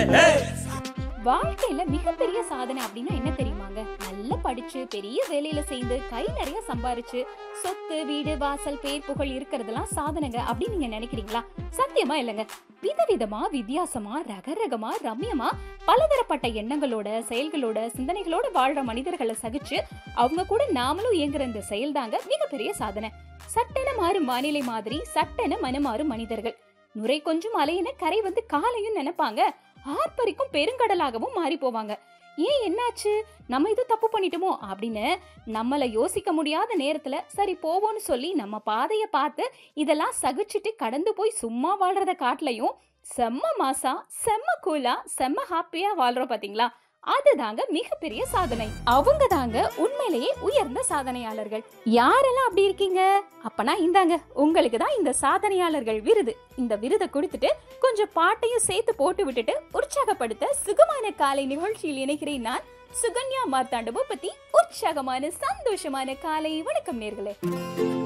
வாழ்க்கையில மிகப்பெரிய சாதனை அப்படின்னா என்ன தெரியுமாங்க நல்லா படிச்சு பெரிய வேலையில சேர்ந்து கை நிறைய சம்பாரிச்சு சொத்து வீடு வாசல் பேர் புகழ் இருக்கிறதெல்லாம் சாதனைங்க அப்படின்னு நீங்க நினைக்கிறீங்களா சத்தியமா இல்லைங்க விதவிதமா வித்தியாசமா ரகரகமா ரம்யமா பலதரப்பட்ட எண்ணங்களோட செயல்களோட சிந்தனைகளோட வாழ்ற மனிதர்களை சகிச்சு அவங்க கூட நாமளும் இயங்குற இந்த செயல் தாங்க மிகப்பெரிய சாதனை சட்டென மாறும் வானிலை மாதிரி சட்டென மனமாறும் மனிதர்கள் நுரை கொஞ்சம் அலையின கரை வந்து காலையும் நினைப்பாங்க ஆர்ப்பரிக்கும் பெருங்கடலாகவும் மாறி போவாங்க ஏன் என்னாச்சு நம்ம இது தப்பு பண்ணிட்டோமோ அப்படின்னு நம்மள யோசிக்க முடியாத நேரத்துல சரி போவோம்னு சொல்லி நம்ம பாதைய பார்த்து இதெல்லாம் சகிச்சுட்டு கடந்து போய் சும்மா வாழ்றத காட்டிலையும் செம்ம மாசா செம்ம கூலா செம்ம ஹாப்பியா வாழ்றோம் பாத்தீங்களா அதுதாங்க மிகப்பெரிய சாதனை அவங்க தாங்க உண்மையிலேயே உயர்ந்த சாதனையாளர்கள் யாரெல்லாம் அப்படி இருக்கீங்க அப்பனா இந்தாங்க உங்களுக்கு தான் இந்த சாதனையாளர்கள் விருது இந்த விருதை கொடுத்துட்டு கொஞ்சம் பாட்டையும் சேர்த்து போட்டு விட்டுட்டு உற்சாகப்படுத்த சுகமான காலை நிகழ்ச்சியில் இணைகிறேன் நான் சுகன்யா மார்த்தாண்ட பத்தி உற்சாகமான சந்தோஷமான காலை வணக்கம் நேர்களே